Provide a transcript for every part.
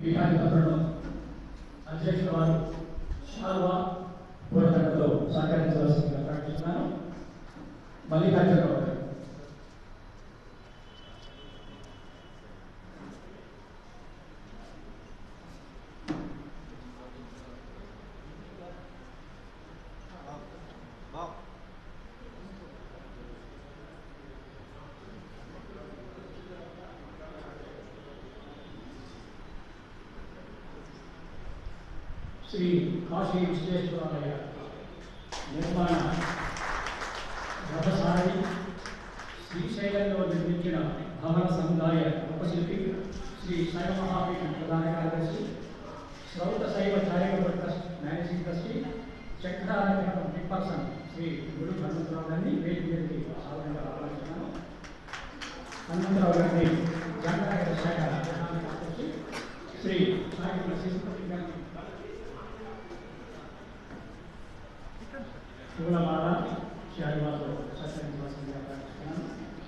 పీఠాధిపతులను అధ్యక్షుల వారు శాల్వా పూలదండతో సహకరించవలసిందిగా ప్రకటిస్తున్నాను మల్లికార్జునరావు గారు శ్రీ కాశీ విశ్వేశ్వరాలయ నిర్మాణ రథసారి శ్రీశైలంలో నిర్మించిన భవన సముదాయ ఉపశిల్పి శ్రీ శైవ మహాపీఠం ప్రధాన కార్యదర్శి శ్రౌత శైవ చారిటబుల్ ట్రస్ట్ మేనేజింగ్ ట్రస్టీ చక్రాలంకరణం పర్సన్ శ్రీ గురు హనుమంతరావు గారిని వేదిక మీదకి సాధారణంగా ఆలోచిస్తున్నాను హనుమంతరావు గారిని జనరల్ శాఖ ప్రధాన కార్యదర్శి శ్రీ సాయి శిశుపతి గారిని పూలమాల శాలివాతో సత్యనివాసంగా ప్రార్థిస్తున్నాను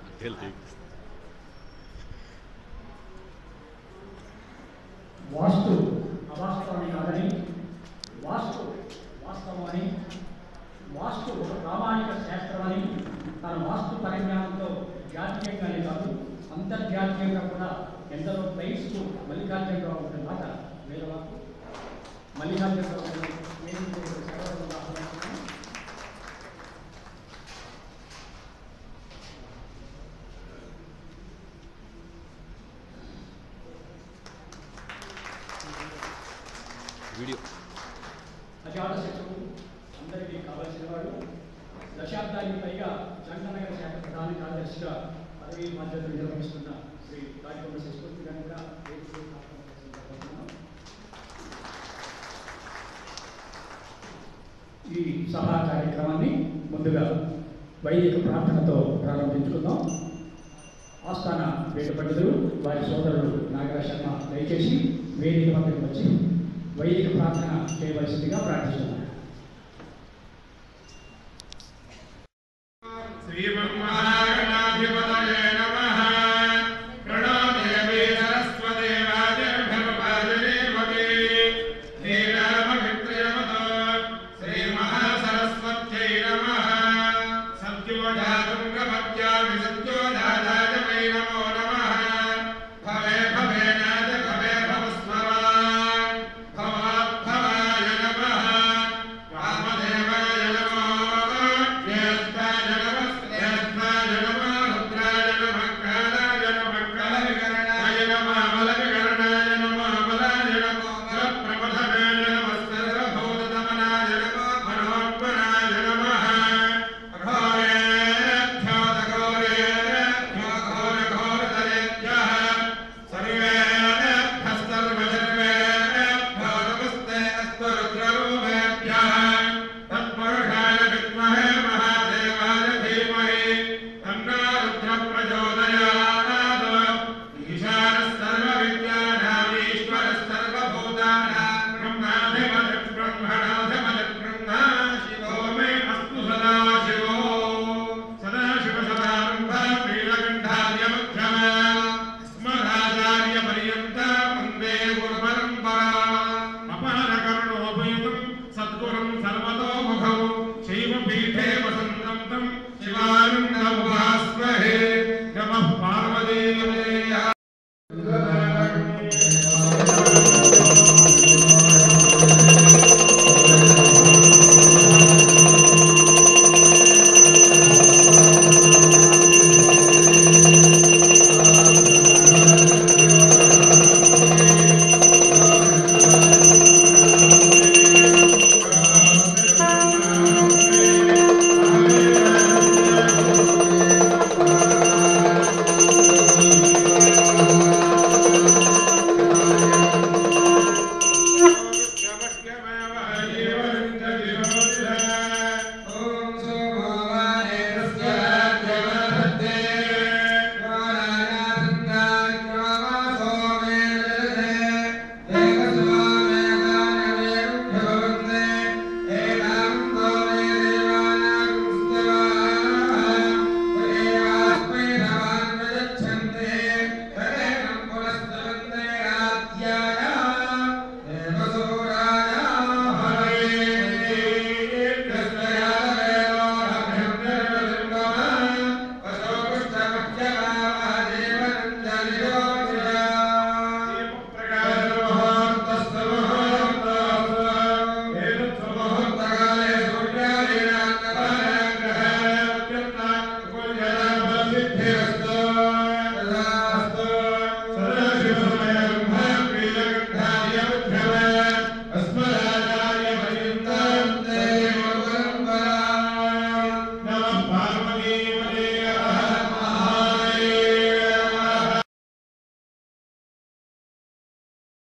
వాస్తు అవాస్తవాన్ని కాదని వాస్తు వాస్తవమని వాస్తు ఒక ప్రామాణిక శాస్త్రమని తన వాస్తు పరిజ్ఞానంతో జాతీయంగానే కాదు అంతర్జాతీయంగా కూడా ఎందరో ప్రైస్కు మల్లికార్జునరావు ఉండే మాట వేదవాకు మల్లికార్జునరావు గారిని వేదిక మీదకి సగౌరవంగా ఆహ్వానిస్తున్నాను. వీడియో అజాత శత్రువు అందరికీ కావలసిన వాడు దశాబ్దానికి పైగా జంగనగర శాఖ ప్రధాన కార్యదర్శిగా పదవీ బాధ్యతలు నిర్వహిస్తున్న శ్రీ రాజకొండ శశిపూర్తి గారిని కూడా వేదికకు ఆహ్వానించాల్సిందిగా కోరుతున్నాను. ఈ సభా కార్యక్రమాన్ని ముందుగా వైదిక ప్రార్థనతో ప్రారంభించుకుందాం ఆస్థాన వేద పండితులు వారి సోదరుడు నాగరా శర్మ దయచేసి వేదిక వద్దకు వచ్చి వైదిక ప్రార్థన చేయవలసిందిగా ప్రార్థిస్తున్నాను శ్రీమన్మ